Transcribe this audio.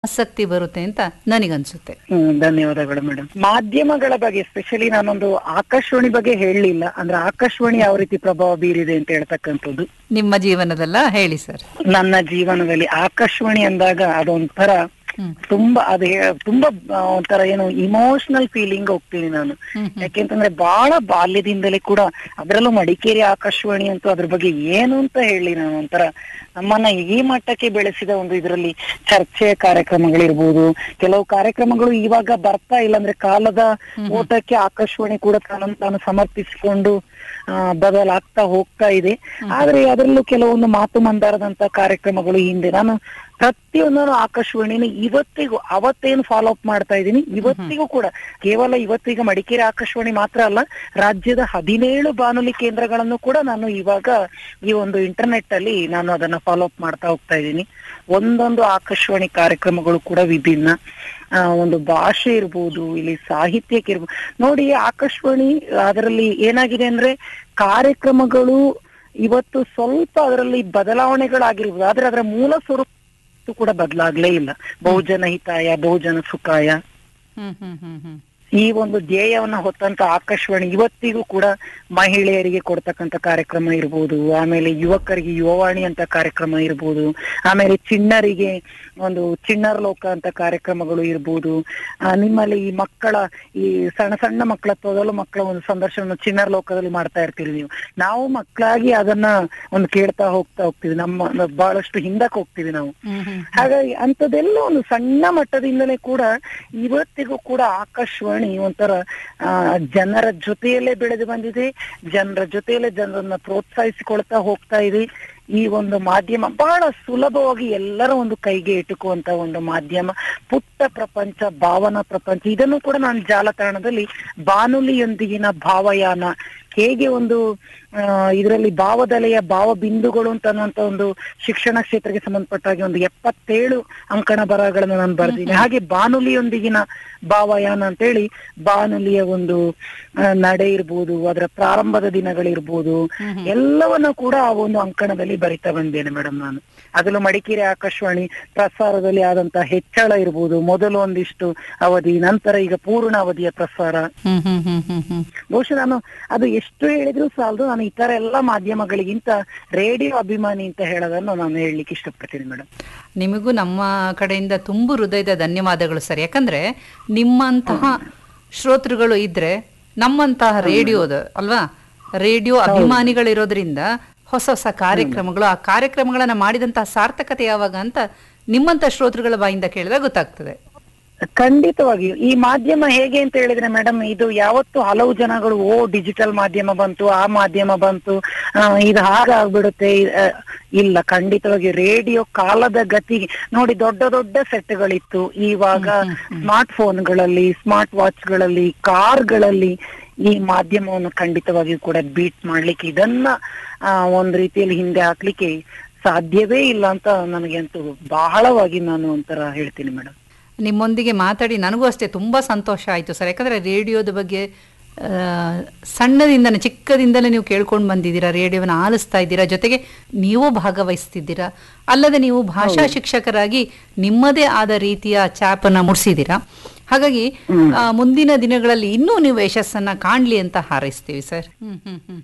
ಆಸಕ್ತಿ ಬರುತ್ತೆ ಅಂತ ನನಗನ್ಸುತ್ತೆ ಹ್ಮ್ ಧನ್ಯವಾದಗಳು ಮೇಡಮ್ ಮಾಧ್ಯಮಗಳ ಬಗ್ಗೆ ಎಸ್ಪೆಷಲಿ ನಾನೊಂದು ಆಕಾಶವಾಣಿ ಬಗ್ಗೆ ಹೇಳಲಿಲ್ಲ ಅಂದ್ರೆ ಆಕಾಶವಾಣಿ ಯಾವ ರೀತಿ ಪ್ರಭಾವ ಬೀರಿದೆ ಅಂತ ಹೇಳ್ತಕ್ಕಂಥದ್ದು ನಿಮ್ಮ ಜೀವನದಲ್ಲ ಹೇಳಿ ಸರ್ ನನ್ನ ಜೀವನದಲ್ಲಿ ಆಕಾಶವಾಣಿ ಅಂದಾಗ ಅದೊಂಥರ ಹ್ಮ್. ತುಂಬಾ ಅದು ಹೇ- ತುಂಬಾ ಆ, ಒಂಥರ ಏನು ಇಮೋಷನಲ್ ಫೀಲಿಂಗ್ ಹೋಗ್ತೀನಿ ನಾನು ಹ್ಮ್ ಹ್ಮ್. ಯಾಕೆಂತಂದ್ರೆ ಬಹಳ ಬಾಲ್ಯದಿಂದಲೇ ಕೂಡ ಅದರಲ್ಲೂ ಮಡಿಕೇರಿ ಆಕಾಶವಾಣಿ ಅಂತೂ ಅದ್ರ ಬಗ್ಗೆ ಏನು ಅಂತ ಹೇಳಿ ನಾನು ಒಂಥರ ನಮ್ಮನ್ನ ಈ ಮಟ್ಟಕ್ಕೆ ಬೆಳೆಸಿದ ಒಂದು ಇದರಲ್ಲಿ ಚರ್ಚೆಯ ಕಾರ್ಯಕ್ರಮಗಳಿರ್ಬೋದು ಕೆಲವು ಕಾರ್ಯಕ್ರಮಗಳು ಇವಾಗ ಬರ್ತಾ ಇಲ್ಲ ಅಂದ್ರೆ ಕಾಲದ ಓಟಕ್ಕೆ ಆಕಾಶವಾಣಿ ಕೂಡ ತಾನನ್ನು ತಾನು ಸಮರ್ಪಿಸಿಕೊಂಡು ಆ, ಬದಲಾಗ್ತಾ ಹೋಗ್ತಾ ಇದೆ ಆದ್ರೆ ಅದರಲ್ಲೂ ಕೆಲವೊಂದು ಮಾತು ಮಂದಾರದಂತ ಕಾರ್ಯಕ್ರಮಗಳು ಹಿಂದೆ ನಾನು ಪ್ರತಿಯೊಂದನ್ನು ಆಕಾಶವಾಣಿನ ಇವತ್ತಿಗೂ ಅವತ್ತೇನು ಫಾಲೋ ಅಪ್ ಮಾಡ್ತಾ ಇದ್ದೀನಿ ಇವತ್ತಿಗೂ ಕೂಡ ಕೇವಲ ಇವತ್ತೀಗ ಮಡಿಕೇರಿ ಆಕಾಶವಾಣಿ ಮಾತ್ರ ಅಲ್ಲ ರಾಜ್ಯದ ಹದಿನೇಳು ಬಾನುಲಿ ಕೇಂದ್ರಗಳನ್ನು ಕೂಡ ನಾನು ಇವಾಗ ಈ ಒಂದು ಇಂಟರ್ನೆಟ್ ಅಲ್ಲಿ ನಾನು ಅದನ್ನ ಫಾಲೋ ಅಪ್ ಮಾಡ್ತಾ ಹೋಗ್ತಾ ಇದ್ದೀನಿ ಒಂದೊಂದು ಆಕಾಶವಾಣಿ ಕಾರ್ಯಕ್ರಮಗಳು ಕೂಡ ವಿಭಿನ್ನ ಆ, ಒಂದು ಭಾಷೆ ಇರ್ಬೋದು ಇಲ್ಲಿ ಸಾಹಿತ್ಯಕ್ಕೆ ಇರ್ಬೋದು ನೋಡಿ ಆಕಾಶವಾಣಿ ಅದರಲ್ಲಿ ಏನಾಗಿದೆ ಅಂದ್ರೆ ಕಾರ್ಯಕ್ರಮಗಳು ಇವತ್ತು ಸ್ವಲ್ಪ ಅದರಲ್ಲಿ ಬದಲಾವಣೆಗಳಾಗಿರ್ಬೋದು ಆದ್ರೆ ಅದರ ಮೂಲ ಸ್ವರೂಪ ಕೂಡ ಬದಲಾಗ್ಲೇ ಇಲ್ಲ ಬಹುಜನ ಹಿತಾಯ ಬಹುಜನ ಸುಖಾಯ ಹ್ಮ್ ಹ್ಮ್ ಹ್ಮ್ ಹ್ಮ್ ಈ ಒಂದು ಧ್ಯೇಯವನ್ನ ಹೊತ್ತಂತ ಆಕಾಶವಾಣಿ ಇವತ್ತಿಗೂ ಕೂಡ ಮಹಿಳೆಯರಿಗೆ ಕೊಡ್ತಕ್ಕಂತ ಕಾರ್ಯಕ್ರಮ ಇರ್ಬೋದು ಆಮೇಲೆ ಯುವಕರಿಗೆ ಯುವವಾಣಿ ಅಂತ ಕಾರ್ಯಕ್ರಮ ಇರ್ಬೋದು ಆಮೇಲೆ ಚಿಣ್ಣರಿಗೆ ಒಂದು ಚಿಣ್ಣರ ಲೋಕ ಅಂತ ಕಾರ್ಯಕ್ರಮಗಳು ಇರ್ಬೋದು ಆ, ನಿಮ್ಮಲ್ಲಿ ಈ ಮಕ್ಕಳ ಈ ಸಣ್ಣ ಸಣ್ಣ ಮಕ್ಕಳ ತೊದಲು ಮಕ್ಕಳ ಒಂದು ಸಂದರ್ಶನ ಚಿಣ್ಣರ ಲೋಕದಲ್ಲಿ ಮಾಡ್ತಾ ಇರ್ತೀರಿ ನೀವು ನಾವು ಮಕ್ಕಳಾಗಿ ಅದನ್ನ ಒಂದು ಕೇಳ್ತಾ ಹೋಗ್ತಾ ಹೋಗ್ತೀವಿ ನಮ್ಮ ಬಹಳಷ್ಟು ಹಿಂದಕ್ಕೆ ಹೋಗ್ತೀವಿ ನಾವು ಹ್ಮ್ ಹ್ಮ್ ಹಾಗಾಗಿ ಅಂತದೆಲ್ಲ ಒಂದು ಸಣ್ಣ ಮಟ್ಟದಿಂದಲೇ ಕೂಡ ಇವತ್ತಿಗೂ ಕೂಡ ಆಕಾಶವಾಣಿ ಒಂಥರ ಆ, ಜನರ ಜೊತೆಯಲ್ಲೇ ಬೆಳೆದು ಬಂದಿದೆ ಜನರ ಜೊತೆಯಲ್ಲೇ ಜನರನ್ನ ಪ್ರೋತ್ಸಾಹಿಸಿಕೊಳ್ತಾ ಹೋಗ್ತಾ ಇದೆ ಈ ಒಂದು ಮಾಧ್ಯಮ ಬಹಳ ಸುಲಭವಾಗಿ ಎಲ್ಲರ ಒಂದು ಕೈಗೆ ಎಟುಕುವಂತ ಒಂದು ಮಾಧ್ಯಮ ಪುಟ್ಟ ಪ್ರಪಂಚ ಭಾವನಾ ಪ್ರಪಂಚ ಇದನ್ನು ಕೂಡ ನಾನು ಜಾಲತಾಣದಲ್ಲಿ ಬಾನುಲಿಯೊಂದಿಗಿನ ಭಾವಯಾನ ಹೇಗೆ ಒಂದು ಆ, ಇದರಲ್ಲಿ ಭಾವದಲೆಯ ಭಾವ ಬಿಂದುಗಳು ಅಂತ ಅನ್ನುವಂತ ಒಂದು ಶಿಕ್ಷಣ ಕ್ಷೇತ್ರಕ್ಕೆ ಸಂಬಂಧಪಟ್ಟ ಹಾಗೆ ಒಂದು ಎಪ್ಪತ್ತೇಳು ಅಂಕಣ ಬರಹಗಳನ್ನು ನಾನು ಬರೆದಿದ್ದೀನಿ ಹಾಗೆ ಬಾನುಲಿಯೊಂದಿಗಿನ ಭಾವಯಾನ ಅಂತೇಳಿ ಬಾನುಲಿಯ ಒಂದು ಆ, ನಡೆ ಇರ್ಬೋದು ಅದರ ಪ್ರಾರಂಭದ ದಿನಗಳಿರ್ಬೋದು ಎಲ್ಲವನ್ನ ಕೂಡ ಆ ಒಂದು ಅಂಕಣದಲ್ಲಿ ಬರಿತಾ ಬಂದೇನೆ ಮೇಡಮ್ ನಾನು ಅದರಲ್ಲೂ ಮಡಿಕೇರಿ ಆಕಾಶವಾಣಿ ಪ್ರಸಾರದಲ್ಲಿ ಆದಂತ ಹೆಚ್ಚಳ ಇರ್ಬೋದು ಮೊದಲು ಒಂದಿಷ್ಟು ಅವಧಿ ನಂತರ ಈಗ ಪೂರ್ಣ ಅವಧಿಯ ಪ್ರಸಾರ ಹ್ಮ್ ಹ್ಮ್ ಹ್ಮ್ ಹ್ಮ್ ಹ್ಮ್ ಬಹುಶಃ ನಾನು ಅದು ಎಷ್ಟು ಹೇಳಿದ್ರು ಸಾಲದು ನಾನು ಇತರ ಎಲ್ಲ ಮಾಧ್ಯಮಗಳಿಗಿಂತ ರೇಡಿಯೋ ಅಭಿಮಾನಿ ಅಂತ ಹೇಳೋದನ್ನು ನಾನು ಹೇಳಲಿಕ್ಕೆ ಇಷ್ಟಪಡ್ತೀನಿ ಮೇಡಮ್ ನಿಮಗೂ ನಮ್ಮ ಕಡೆಯಿಂದ ತುಂಬು ಹೃದಯದ ಧನ್ಯವಾದಗಳು ಸರ್ ಯಾಕಂದ್ರೆ ನಿಮ್ಮಂತಹ ಶ್ರೋತೃಗಳು ಇದ್ರೆ ನಮ್ಮಂತಹ ರೇಡಿಯೋದ ಅಲ್ವಾ ರೇಡಿಯೋ ಅಭಿಮಾನಿಗಳಿರೋದ್ರಿಂದ ಹೊಸ ಹೊಸ ಕಾರ್ಯಕ್ರಮಗಳು ಆ ಕಾರ್ಯಕ್ರಮಗಳನ್ನ ಮಾಡಿದಂತಹ ಸಾರ್ಥಕತೆ ಯಾವಾಗ ಅಂತ ನಿಮ್ಮಂತ ಶ್ರೋತೃಗಳ ಬಾಯಿಂದ ಕೇಳಿದಾಗ ಗೊತ್ತಾಗ್ತದೆ ಖಂಡಿತವಾಗಿಯೂ ಈ ಮಾಧ್ಯಮ ಹೇಗೆ ಅಂತ ಹೇಳಿದ್ರೆ ಮೇಡಮ್ ಇದು ಯಾವತ್ತು ಹಲವು ಜನಗಳು ಓ ಡಿಜಿಟಲ್ ಮಾಧ್ಯಮ ಬಂತು ಆ ಮಾಧ್ಯಮ ಬಂತು ಆ, ಇದು ಹಾಗಾಗ್ಬಿಡುತ್ತೆ ಇ- ಆ, ಇಲ್ಲ ಖಂಡಿತವಾಗಿ ರೇಡಿಯೋ ಕಾಲದ ಗತಿಗೆ ನೋಡಿ ದೊಡ್ಡ ದೊಡ್ಡ ಸೆಟ್ಗಳಿತ್ತು ಇವಾಗ ಸ್ಮಾರ್ಟ್ ಫೋನ್ಗಳಲ್ಲಿ ಸ್ಮಾರ್ಟ್ ವಾಚ್ಗಳಲ್ಲಿ ಕಾರ್ಗಳಲ್ಲಿ ಈ ಮಾಧ್ಯಮವನ್ನು ಖಂಡಿತವಾಗಿಯೂ ಕೂಡ ಬೀಟ್ ಮಾಡ್ಲಿಕ್ಕೆ ಇದನ್ನ ಆ, ಒಂದ್ ರೀತಿಯಲ್ಲಿ ಹಿಂದೆ ಹಾಕ್ಲಿಕ್ಕೆ ಸಾಧ್ಯವೇ ಇಲ್ಲ ಅಂತ ನನಗೆ ಅಂತೂ ಬಹಳವಾಗಿ ನಾನು ಒಂಥರ ಹೇಳ್ತೀನಿ ಮೇಡಮ್ ನಿಮ್ಮೊಂದಿಗೆ ಮಾತಾಡಿ ನನಗೂ ಅಷ್ಟೇ ತುಂಬ ಸಂತೋಷ ಆಯಿತು ಸರ್ ಯಾಕಂದರೆ ರೇಡಿಯೋದ ಬಗ್ಗೆ ಆ, ಸಣ್ಣದಿಂದನೇ ಚಿಕ್ಕದಿಂದಲೇ ನೀವು ಕೇಳ್ಕೊಂಡು ಬಂದಿದ್ದೀರಾ ರೇಡಿಯೋನ ಆಲಿಸ್ತಾ ಇದ್ದೀರಾ ಜೊತೆಗೆ ನೀವು ಭಾಗವಹಿಸ್ತಿದ್ದೀರಾ ಅಲ್ಲದೆ ನೀವು ಭಾಷಾ ಶಿಕ್ಷಕರಾಗಿ ನಿಮ್ಮದೇ ಆದ ರೀತಿಯ ಚಾಪನ್ನು ಮುಡಿಸಿದ್ದೀರಾ ಹಾಗಾಗಿ ಆ, ಮುಂದಿನ ದಿನಗಳಲ್ಲಿ ಇನ್ನೂ ನೀವು ಯಶಸ್ಸನ್ನ ಕಾಣಲಿ ಅಂತ ಹಾರೈಸ್ತೀವಿ ಸರ್ ಹ್ಮ್ ಹ್ಮ್ ಹ್ಮ್